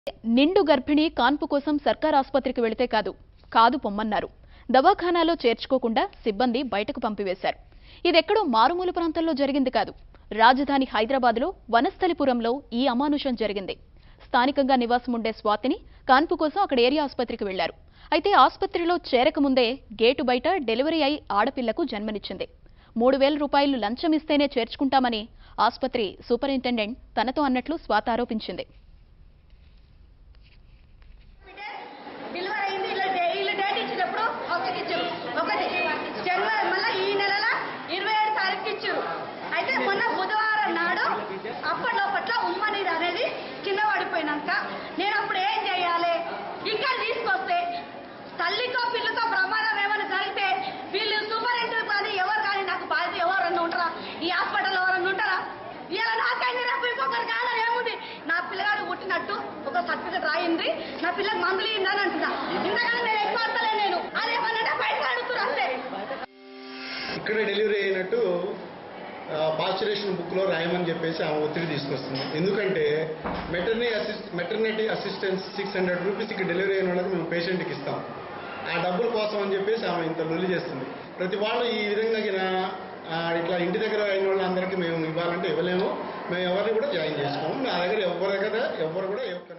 నిండు గర్భిణి కాన్పు కోసం సర్కార్ ఆసుపత్రికి వెళితే కాదు కాదు పొమ్మన్నారు దవాఖానాలో చేర్చుకోకుండా సిబ్బంది బయటకు పంపివేశారు ఇదెక్కడో మారుమూల ప్రాంతంలో జరిగింది కాదు రాజధాని హైదరాబాద్లో వనస్థలిపురంలో ఈ అమానుషం జరిగింది స్థానికంగా నివాసం ఉండే స్వాతిని కాన్పు కోసం అక్కడ ఏరియా ఆసుపత్రికి వెళ్లారు అయితే ఆసుపత్రిలో చేరకముందే గేటు బయట డెలివరీ అయి ఆడపిల్లకు జన్మనిచ్చింది మూడు వేల రూపాయలు లంచం ఇస్తేనే చేర్చుకుంటామని ఆసుపత్రి సూపరింటెండెంట్ తనతో అన్నట్లు స్వాత ఆరోపించింది డెలివరీ అయింది ఇలా డే- వీళ్ళు డేట్ ఇచ్చినప్పుడు ఒకటి ఇచ్చారు ఒకటి జనవరి మళ్ళీ ఈ నెల ఇరవై ఏడు తారీఖు ఇచ్చారు అయితే మొన్న బుధవారం నాడు అప్పటిలోపట్ల ఉమ్మనీరు అనేది కింద పడిపోయినాక నేను అప్పుడు ఏం చేయాలి ఇక్కడ తీసుకొస్తే తల్లికో పిల్లకో ప్రమాదం ఏమైనా జరిగితే వీళ్ళు సూపరింటెండెంట్ కానీ ఎవరు కానీ నాకు బాధ్యత ఎవరన్నా ఉంటారా ఈ హాస్పిటల్ ఎవరన్నా ఉంటారా ఇలా నాకైంది రేపు ఇంకొకరు కాదని ఏముంది నా పిల్లగాడు పుట్టినట్టు ఒక సర్టిఫికెట్ రాయింది నా పిల్లకి మందులు ఇయ్యిందని అంటున్నా ఇంతకన్నా నేను ఎక్కువ అంటలే నేను అదేమన్నా పైసలు అడుగుతున్నారు అంతే ఇక్కడ డెలివరీ అయినట్టు పాస్చురేషన్ బుక్లో రాయమని చెప్పేసి ఆమె ఒత్తిడి తీసుకొస్తుంది ఎందుకంటే మెటర్నీ assist maternity assistance six hundred rupees ఇక్కడ డెలివరీ అయిన వాళ్ళకి మేము పేషెంట్కి ఇస్తాం ఆ డబ్బుల కోసం అని చెప్పేసి ఆమె ఇంత లొల్లి చేస్తుంది ప్రతి వాళ్ళు ఈ విధంగా గిన, ఆ, ఇట్లా ఇంటి దగ్గర అయిన వాళ్ళందరికీ మేము ఇవ్వాలంటే ఇవ్వలేము మేము ఎవరిని కూడా జాయిన్ చేసుకోము నా దగ్గర ఎవరి దగ్గర ఎవరు కూడా ఎవ-